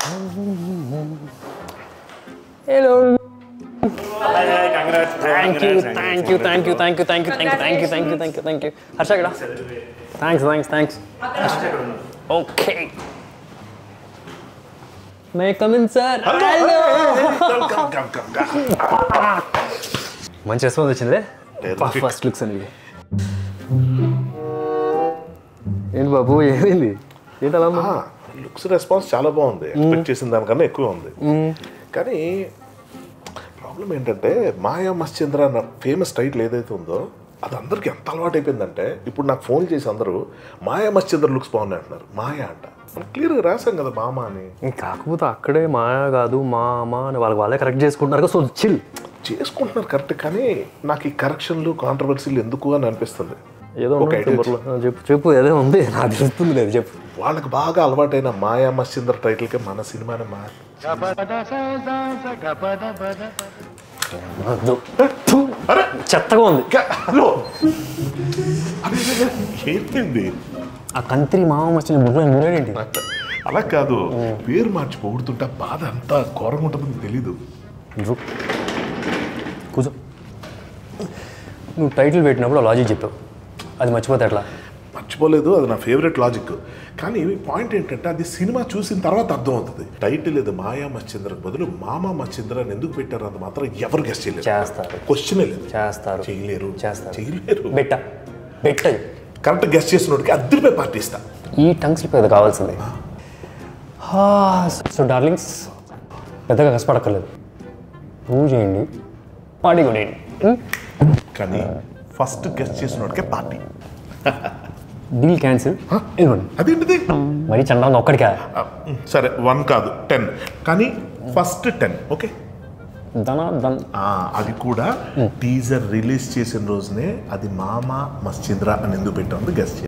Hello thank you thank you thank you thank you thank you thank you thank you thank you thank you thank you Harsha ఇక్కడ thanks thanks thanks okay may come in sir మంచి response వచ్చింది Terrific. First looks అండి ఏంటి బాబు ఏమైంది ఏంటి అలా ఉన్నావు? Looks response చాలా బాగుంది ఎక్స్పెక్ట్ చేసిన దానికన్నా ఎక్కువ ఉంది కానీ ప్రాబ్లం ఏంటంటే మాయా మశ్చంద్ర అన్న ఫేమస్ టైటిల్ ఏదైతే ఉందో అది అందరికి ఎంత అలవాటు అయిపోయిందంటే ఇప్పుడు నాకు ఫోన్ చేసి అందరూ మాయా మశ్చంద్ర లుక్స్ బాగున్నాయి అంటున్నారు మాయా అంట మనం క్లియర్గా రాసాం కదా మామ అని కాకపోతే అక్కడే మాయా కాదు మా అమ్మ అని వాళ్ళకి వాళ్ళే కరెక్ట్ చేసుకుంటున్నారు సో చిల్ చేసుకుంటున్నారు కరెక్ట్ కానీ నాకు ఈ కరెక్షన్లు కాంట్రవర్సీలు ఎందుకు అని అనిపిస్తుంది ఏదో ఒక ఉంది idea సింబర్లో. ఆ, చెప్పు చెప్పు ఏదో ఉంది నాకు తెలుస్తుంది లేదు చెప్పు వాళ్ళకి బాగా అలవాటైన మాయా మశ్చంద్ర టైటిల్కే మన సినిమానే మా వద్దు. థు. చెత్తగా ఉంది హలో ఏంటి ఆ కంత్రి మామ వచ్చిన బుడ్లో మురేడేంటి అలా కాదు పేరు మార్చి పొగుడుతుంటే ఆ బాధ అంతా ఘోరంగా ఉంటుందని తెలీదు రు. కూర్చో నువ్వు టైటిల్ పెట్టినప్పుడు లాజిక్ చెప్పావు అది మర్చిపోతే ఎట్లా మర్చిపోలేదు అది నా ఫేవరెట్ లాజిక్ కానీ పాయింట్ ఏంటంటే అది సినిమా చూసిన తర్వాత అర్థం అవుతుంది టైటిల్ ఇది మాయా మచ్చింద్రకు బదులు మామా మచ్చింద్ర అని ఎందుకు పెట్టారు అంత మాత్రం ఎవరు గెస్ట్ చేయలేరు చేస్తారు క్వశ్చనే లేదు చేస్తారు చేయలేరు చేస్తారు. చేయలేరు బెట్ట బెట్టది కరెక్ట్ గెస్ట్ చేసినోడికి అద్దరిపై పార్టీ ఇస్తా ఈ టంగ్ స్లిప్ అది కావాల్సింది సో డార్లింగ్స్ పెద్దగా కష్టపడక్కర్లేదు ప్రూవ్ చేయండి పార్టీ కొనేయండి కానీ ఫస్ట్ గెస్ట్ చేసినోడికే పార్టీ డీల్ క్యాన్సిల్ ఇదిగోండి అదేంటిది మరీ చండాలంగా ఒక్కడికా ఆ, సరే వన్ కాదు టెన్ కానీ ఫస్ట్ టెన్ ఓకే దన దన్ ఆ, అది కూడా టీజర్ రిలీజ్ చేసిన రోజునే అది మామ మశ్చింద్ర అని ఎందుకు పెట్టాము గెస్ట్